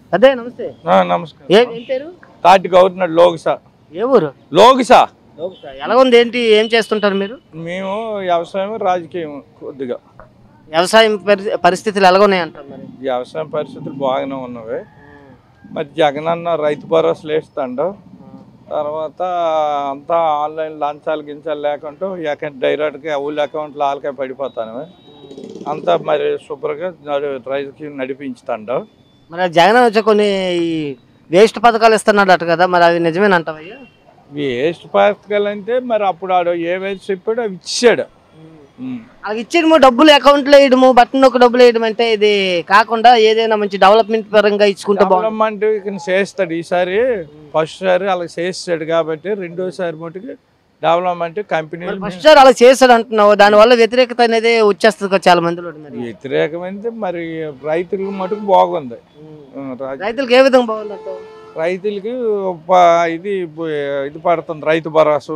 అదే నమస్తే ఆ, నమస్కారం ఏ ఏం పేరు తాటి గవర్నర్ లోగిసా ఏ ఊరు లోగిసా ఎలా ఉంది ఏంటి ఏం చేస్తుంటారు మీరు మేము వ్యవసాయం రాజకీయం కొద్దిగా వ్యవసాయం పరి- పరిస్థితులు ఎలాగున్నాయి అంటారు మరి వ్యవసాయం పరిస్థితులు బాగానే ఉన్నవి మరి జగన్ అన్న రైతు భరోసాలు వేస్తాడు తర్వాత అంతా ఆన్లైన్ లంచాలు గించాలు లేకుండా అకౌంట్ డైరెక్ట్గా ఊళ్ళ అకౌంట్లు వాళ్ళకే పడిపోతాను అంతా మరి శుభ్రంగా నడు రైతుకి నడిపించుతాడు మరి ఆ జగన్ వచ్చే కొన్ని ఈ వేస్ట్ పథకాలు ఇస్తున్నాడు అట కదా మరి అవి నిజమేనంటావయ్యా వేస్ట్ పథకాలు అంటే మరి అప్పుడు ఆడు ఏవైతే చెప్పాడో అవి ఇచ్చాడు ఉమ్. అలాగ ఇచ్చేయడము డబ్బులు అకౌంట్లో వేయడము బట్టన్ ఒక డబ్బులు వేయడం అంటే ఇది కాకుండా ఏదైనా మంచి డెవలప్మెంట్ పరంగా ఇచ్చుకుంటే బాగుంటుంది డెవలప్మెంట్ ఇక చేస్తాడు ఈసారి ఫస్ట్ సారి అలా చేస్తాడు కాబట్టి రెండోసారి మటుకు డెవలప్మెంట్ కంపెనీలు ఫస్ట్ సార్ అలా చేశాడు అంటున్నావు దానివల్ల వ్యతిరేకత అనేది వచ్చేస్తుంది కదా చాలా మందిలో మరి వ్యతిరేకమైంది మరి రైతులకు మటుకు బాగుంది ఆ, రా- రైతులకు ఏ విధంగా బాగుంది అంటావు రైతులకి ప- ఇది ఇది పడుతుంది రైతు భరోసా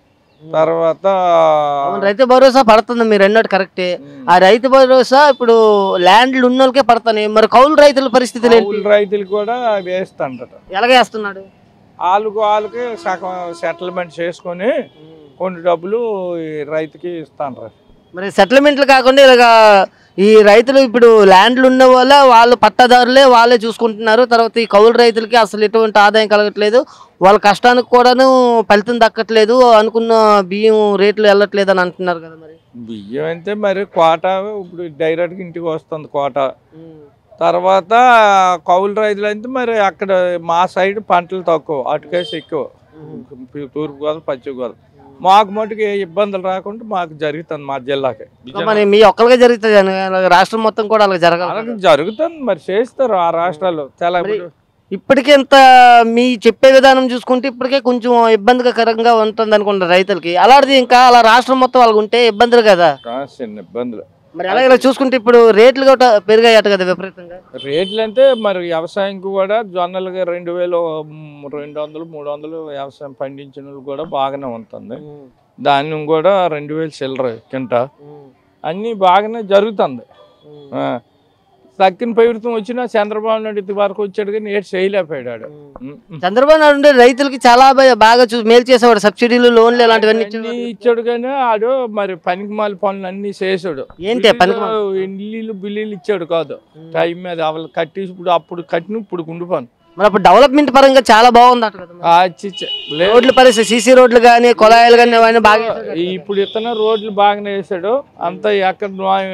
తర్వాత అవును, రైతు భరోసా పడుతుంది మీరు అన్నట్టు కరెక్టే ఉమ్, ఆ రైతు భరోసా ఇప్పుడు ల్యాండ్లు ఉన్న వాళ్ళకే పడుతున్నాయి మరి కౌలు రైతుల పరిస్థితులు ఏంటి కౌలు రైతులు కూడా వేస్తాండట ఎలాగేస్తున్నాడు వాళ్ళకు వాళ్ళకి సగం సెటిల్మెంట్ చేసుకొని కొన్ని డబ్బులు ఈ రైతుకి ఇస్తాను మరి సెటిల్మెంట్లు కాకుండా ఇలాగా ఈ రైతులు ఇప్పుడు ల్యాండ్లు ఉన్న వల్ల వాళ్ళు పట్టదారులే వాళ్ళే చూసుకుంటున్నారు తర్వాత ఈ కౌలు రైతులకి అసలు ఎటువంటి ఆదాయం కలగట్లేదు వాళ్ళ కష్టానికి కూడాను ఫలితం దక్కట్లేదు అనుకున్న బియ్యం రేట్లు వెళ్ళట్లేదు అని అంటున్నారు కదా మరి బియ్యం అయితే మరి కోట ఇప్పుడు డైరెక్ట్గా ఇంటికి వస్తుంది కోట తర్వాత కౌలు రైతులు అయితే మరి అక్కడ మా సైడ్ పంటలు తక్కువ అటుకేసి ఎక్కువ తూర్పు గోదావరి పశ్చిమ గోదావరి మాకు మటుకు ఏ ఇబ్బందులు రాకుండా మాకు జరుగుతుంది మా జిల్లాకి మరి మీ ఒక్కరిగా జరుగుతుంది అని అలాగే రాష్ట్రం మొత్తం కూడా అలా జరగాలి అలాగే జరుగుతుంది మరి చేస్తారు ఆ రాష్ట్రాల్లో చాలా ఇప్పుడు ఇప్పటికే ఇంత మీ చెప్పే విధానం చూసుకుంటే ఇప్పటికే కొంచెం ఇబ్బందికరంగా ఉంటుంది అనుకుంటారు రైతులకి అలాంటిది ఇంకా అలా రాష్ట్రం మొత్తం వాళ్ళకు ఉంటే ఇబ్బందులు కదా ఆ, చిన్న ఇబ్బందులు మరి అలా ఇలా చూసుకుంటే ఇప్పుడు రేట్లు కూడా పెరిగాయట కదా విపరీతంగా రేట్లు అంటే మరి వ్యవసాయంకి కూడా జొన్నలుగా రెండు వేలు మ్, రెండు వందలు మూడు వందలు వ్యవసాయం పండించిన వాళ్ళు కూడా బాగానే ఉంటుంది ధాన్యం కూడా రెండు వేలు చిల్లర కింట అన్నీ బాగానే జరుగుతుంది ఆ. తక్కిన ప్రభుత్వం వచ్చినా చంద్రబాబు నాయుడు ఇది వరకు వచ్చాడు కానీ ఏడు చేయలేకపోయాడు ఉమ్, ఉమ్. చంద్రబాబు నాయుడు ఉండే రైతులకి చాలా బా- బాగా చూసి మేలు చేసేవాడు సబ్సిడీలు లోన్లు ఇలాంటివన్నీ అన్నీ ఇచ్చేవాడు. ఇచ్చాడు కానీ ఆడు మరి పనికి మాలి పనులు అన్ని చేసాడు ఏంటి ఆ పనికి మాలి? ఇల్లు బిల్లులు ఇచ్చాడు కాదు టైం మీద వాళ్ళు కట్టి ఇప్పుడు అప్పుడు కట్టిన ఇప్పుడు ఉండిపోను మరి అప్పుడు డెవలప్మెంట్ పరంగా చాలా బాగుంది అట కదా మరి. ఆ, చిచ్చ. లేదు రోడ్ల పరిస్థితి సీసీ రోడ్లు కానీ కొలాయిలు కానీ అవన్నీ బాగా వేశాడు. ఇప్పుడు ఇతను రోడ్లు బాగానే వేసాడు అంతా ఎక్కడ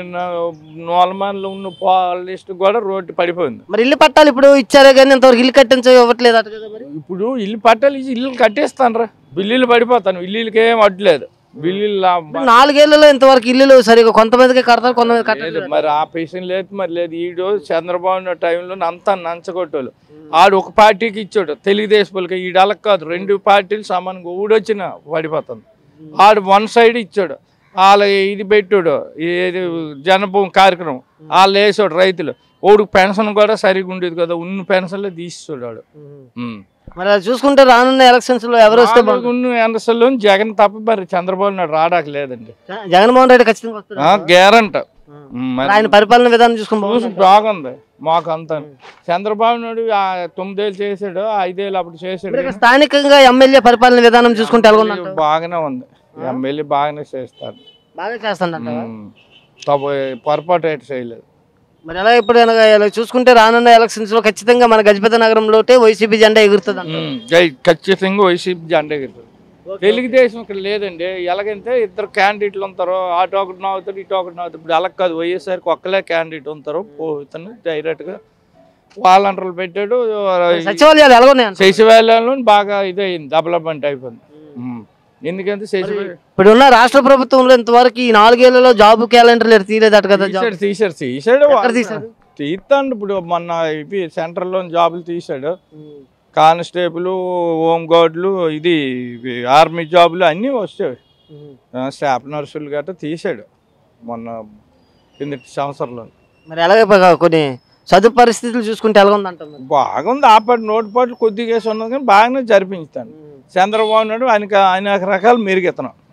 నోలమాన్లో ఉన్న పాలిస్ట్ కూడా రోడ్డు పడిపోయింది మరి ఇల్లు పట్టాలి ఇప్పుడు ఇచ్చారే కానీ ఇంతవరకు ఇల్లు కట్టించ ఇవ్వట్లేదు అట కదా మరి ఇప్పుడు ఇల్లు పట్టాలి ఇల్లు కట్టేస్తాను రా బిల్లులు పడిపోతాను ఇల్లులకి ఏం అడ్డులేదు బిల్లులు లా- ఇప్పుడు నాలుగేళ్లలో ఇంతవరకు ఇల్లులు సరిగా కొంతమందికి కడతారు కొంతమంది లేదు కట్టలేదు మరి ఆ పేషెంట్ లేదు మరి లేదు ఈడు చంద్రబాబు నాయుడు టైంలో అంతా నంచగొట్టోళ్ళు ఆడు ఒక పార్టీకి ఇచ్చాడు తెలుగుదేశం వాళ్ళకి ఈడు అలా కాదు రెండు పార్టీలు సమానంగా ఊడొచ్చిన పడిపోతుంది ఆడు వన్ సైడ్ ఇచ్చాడు వాళ్ళ ఇది పెట్టాడు ఇది జనభూమి కార్యక్రమం వాళ్ళు వేసాడు రైతులు ఓడికి పెన్షన్ కూడా సరిగా ఉండేది కదా ఉన్న పెన్షన్లో తీసేసాడు వాడు ఉమ్. మరి అది చూసుకుంటే రానున్న ఎలక్షన్స్ లో ఎవరు వస్తే బాగుంటుంది? ఉన్న ఎన్ఎస్ఎల్లో జగన్ తప్ప మరి చంద్రబాబు నాయుడు రావడానికి లేదండి జగన్మోహన్ రెడ్డి ఖచ్చితంగా వస్తారు గ్యారంట మరి ఆయన పరిపాలన విధానం చూసుకుని చూసి బాగుంటుంది. బాగుంది మాకు అంతా చంద్రబాబు నాయుడు ఆ తొమ్మిదేళ్ళు చేసాడు ఐదేళ్ళు అప్పుడు చేసాడు ఇప్పుడు ఇక స్థానికంగా ఎమ్మెల్యే పరిపాలన విధానం చూసుకుంటే ఎలా కానీ బాగానే ఉంది ఎమ్మెల్యే బాగానే చేస్తాడు బాగా చేస్తాడంట ఉమ్. తప్పు పొరపాటు అయితే చేయలేదు మరి ఎలా ఇప్పుడు అనగా ఇలా చూసుకుంటే రానున్న ఎలక్షన్స్ లో ఖచ్చితంగా మన గజపతి నగరంలో వైసీపీ జెండా ఎగురుతుంది అంట ఉమ్. జై- ఖచ్చితంగా వైసీపీ జెండా ఎగురుతుంది తెలుగుదేశం ఇక్కడ లేదండి ఎలాగంటే ఇద్దరు క్యాండిడేట్లు ఉంటారు అటు ఒకటి నవ్వుతారు ఇటు ఒకటి నవ్వుతారు ఇప్పుడు అలా కాదు వైఎస్ఆర్కి ఒక్కలే క్యాండిడేట్ ఉంటారు పోతాను డైరెక్ట్గా వాలంటీర్లు పెట్టాడు సచివాలయాలు ఎలా ఉన్నాయి అంట శశివాలయంలో బాగా ఇదయింది డెవలప్మెంట్ అయిపోయింది ఉమ్. ఎందుకంటే శశివాలయం ఇప్పుడు ఉన్న రాష్ట్ర ప్రభుత్వంలో ఇంతవరకు ఈ నాలుగేళ్లలో జాబ్ క్యాలెండర్ తీరేదట కదా జాబ్ తీసాడు తీసాడు తీసాడు ఎక్కడ తీశాడు? తీస్తాడు ఇప్పుడు మొన్న ఇవి సెంట్రల్లో జాబులు తీసాడు కానిస్టేబుల్ హోమ్ గార్డులు ఇది ఇవి ఆర్మీ జాబులు అన్నీ వచ్చాయి ఆ, స్టాఫ్ నర్సులు గట్రా తీసాడు మొన్న కిందటి సంవత్సరంలో మరి ఎలాగ ఇప్పుడు కొన్ని చదువు పరిస్థితులు చూసుకుంటే ఎలా ఉందంట మరి బాగుంది ఆపాటి నోటుపాట్లు కొద్దిగా వేసి ఉన్నది కానీ బాగానే జరిపించుతాను చంద్రబాబు నాయుడు ఆయనకి ఆయన రకాలు మెరుగెత్తనం